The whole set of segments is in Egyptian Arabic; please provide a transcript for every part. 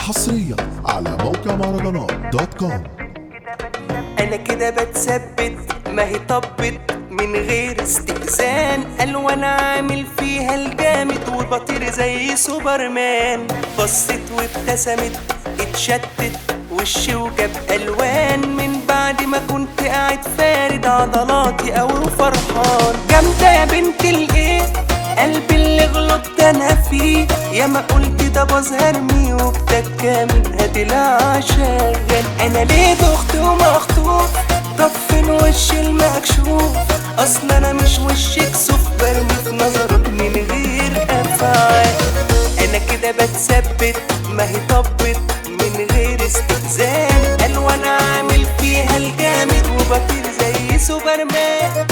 حصريا على موقع مهرجانات دوت كوم انا كده بتثبت ما هي طبت من غير استئذان قال وانا عامل فيها الجامد وبطير زي سوبرمان بصت وابتسمت اتشتت وشي وجاب الوان من بعد ما كنت قاعد فارد عضلاتي او فرحان جامده يا بنت الايه قلبي اللي غلطت انا فيه يا ما قلت ده باظ هرمي وبتكة منها طلع شغال انا ليه دخت ومخطوف طب فين وش المكشوف اصل انا مش وش كسوف برمي في نظرك من غير افعال انا كده بتثبت ما هي طبت من غير استئذان قال وانا عامل فيها الجامد وبطير زي سوبرمان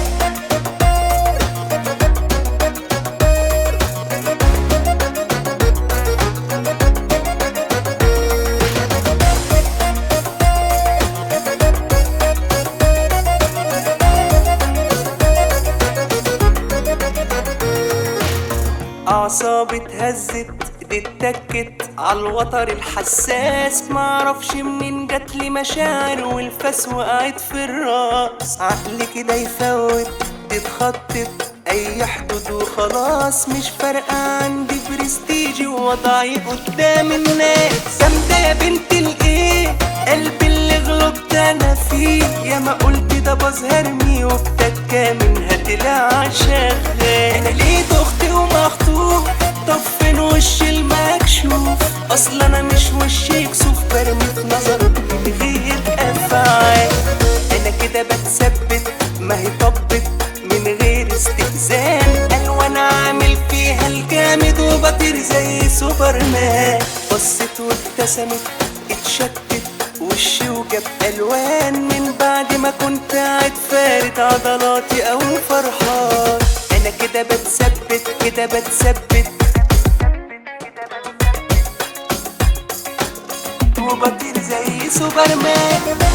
اعصابي اتهزت دي اتكت عالوتر الحساس معرفش منين جاتلي مشاعر والفاس وقعت في الراس عقلي كده يفوت تتخطط اي حدود وخلاص مش فارقة عندي برستيجي ووضعي قدام الناس جامدة يا بنت الايه قلبي اللي غلطت انا فيه يا ما قلت ده باظ هرمي وبتكة منها طلع شغال انا ليه دخت ومخطوف طب فين وش المكشوف اصل انا مش وش يكسوف برمي في نظرك من غير افعال انا كده بتثبت ما هي طبت من غير استئذان قال وانا عامل فيها الجامد وبطير زي سوبرمان بصت وابتسمت اتشتت وشي وجاب الوان من بعد ما كنت قاعد فارد عضلاتي او فرحان انا كده بتثبت كده بتثبت وبطير زي سوبرمان